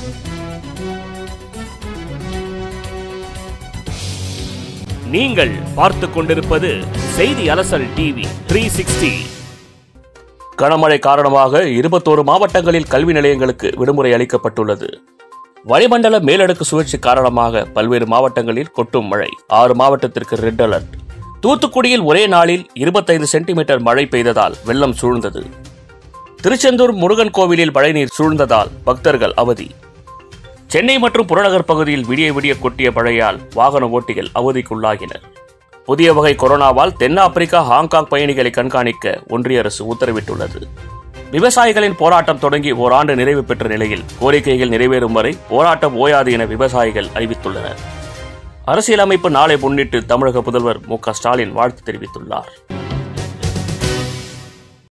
நீங்கள் பார்த்து கொண்டிருப்பது செய்தி அலசல் டிவி த்ரீ சிக்ஸ்டி கனமழை காரணமாக இருபத்தோரு மாவட்டங்களில் கல்வி நிலையங்களுக்கு விடுமுறை அளிக்கப்பட்டுள்ளது வளிமண்டல மேலடுக்கு சுழற்சி காரணமாக பல்வேறு மாவட்டங்களில் கொட்டும் மழை ஆறு மாவட்டத்திற்கு ரெட் அலர்ட் தூத்துக்குடியில் ஒரே நாளில் இருபத்தைந்து சென்டிமீட்டர் மழை பெய்ததால் வெள்ளம் சூழ்ந்தது திருச்செந்தூர் முருகன் கோவிலில் மழைநீர் சூழ்ந்ததால் பக்தர்கள் அவதி சென்னை மற்றும் புறநகர் பகுதியில் விடிய விடிய கொட்டிய மழையால் வாகன ஓட்டிகள் அவதிக்குள்ளாகினர் புதிய வகை கொரோனாவால் தென்னாப்பிரிக்கா ஹாங்காங் பயணிகளை கண்காணிக்க ஒன்றிய அரசு உத்தரவிட்டுள்ளது விவசாயிகளின் போராட்டம் தொடங்கி ஓராண்டு நிறைவு பெற்ற நிலையில் கோரிக்கைகள் நிறைவேறும் வரை போராட்டம் ஓயாது என விவசாயிகள் அறிவித்துள்ளனர் அரசியலமைப்பு நாளை முன்னிட்டு தமிழக முதல்வர் மு க ஸ்டாலின் வாழ்த்து தெரிவித்துள்ளார்